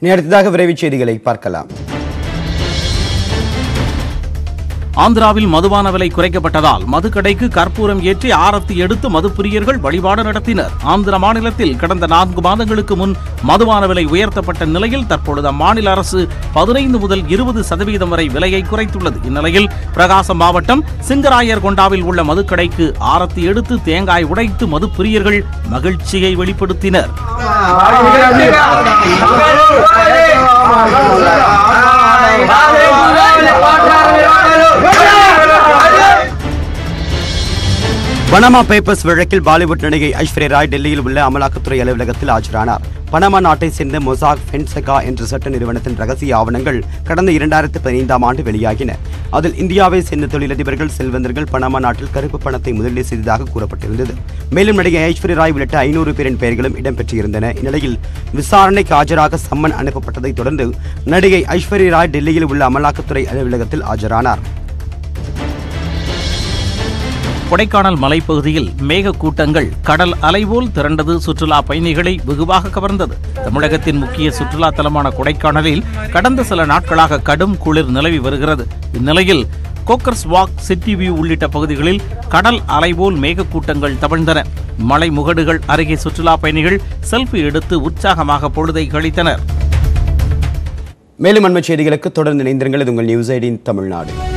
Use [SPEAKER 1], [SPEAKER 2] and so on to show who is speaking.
[SPEAKER 1] இனி அடுத்ததாக விரைவுச் செய்திகளை பார்க்கலாம்
[SPEAKER 2] ஆந்திராவில் மதுபான விலை குறைக்கப்பட்டதால் மதுக்கடைக்கு கற்பூரம் ஏற்றி ஆரத்தி எடுத்து மதுப்பிரியர்கள் வழிபாடு நடத்தினர் ஆந்திர மாநிலத்தில் கடந்த நான்கு மாதங்களுக்கு முன் மதுபான விலை உயர்த்தப்பட்ட நிலையில் தற்பொழுது அம்மாநில அரசு பதினைந்து முதல் இருபது சதவீதம் வரை விலையை குறைத்துள்ளது இந்நிலையில் பிரகாசம் மாவட்டம் சிங்கராயர் கொண்டாவில் உள்ள மதுக்கடைக்கு ஆரத்தி எடுத்து தேங்காய் உடைத்து மதுப்பிரியர்கள் மகிழ்ச்சியை வெளிப்படுத்தினர்
[SPEAKER 1] பனாமா பேப்பர்ஸ் வழக்கில் பாலிவுட் நடிகை ஐஸ்வர்யா ராய் டெல்லியில் உள்ள அமலாக்கத்துறை அலுவலகத்தில் ஆஜரானார் பனாமா நாட்டை சேர்ந்த மொசாக் ஃபென்செகா என்ற சட்ட நிறுவனத்தின் ரகசிய ஆவணங்கள் கடந்த இரண்டாயிரத்து பதினைந்தாம் ஆண்டு வெளியாகின அதில் இந்தியாவை சேர்ந்த தொழிலதிபர்கள் செல்வந்தர்கள் பனாமா நாட்டில் கருப்பு பணத்தை முதலீடு செய்ததாக கூறப்பட்டிருந்தது மேலும் நடிகை ஐஸ்வர்யா ராய் உள்ளிட்ட ஐநூறு பேரின் பெயர்களும் இடம்பெற்றிருந்தன இந்நிலையில் விசாரணைக்கு ஆஜராக சம்மன் அனுப்பப்பட்டதைத் தொடர்ந்து நடிகை ஐஸ்வர்யா ராய் டெல்லியில் உள்ள அமலாக்கத்துறை அலுவலகத்தில் ஆஜரானார்
[SPEAKER 2] கொடைக்கானல் மலைப்பகுதியில் மேக கூட்டங்கள் கடல் அலைபோல் திரண்டது சுற்றுலா பயணிகளை வெகுவாக கவர்ந்தது தமிழகத்தின் முக்கிய சுற்றுலா தலமான கொடைக்கானலில் கடந்த சில நாட்களாக கடும் குளிர் நிலவி வருகிறது இந்நிலையில் கோக்கர்ஸ் வாக் சிட்டி வியூ உள்ளிட்ட பகுதிகளில் கடல் அலைபோல் மேகக்கூட்டங்கள் தவழ்ந்தன மலை முகடுகள் அருகே சுற்றுலா பயணிகள் செல்ஃபி எடுத்து உற்சாகமாக பொழுதை கழித்தனர்
[SPEAKER 1] மேலும் அண்மைச் செய்திகளுக்கு தொடர்ந்து இணைந்திருங்கள் இது உங்கள் நியூஸ் ஐடியின் தமிழ்நாடு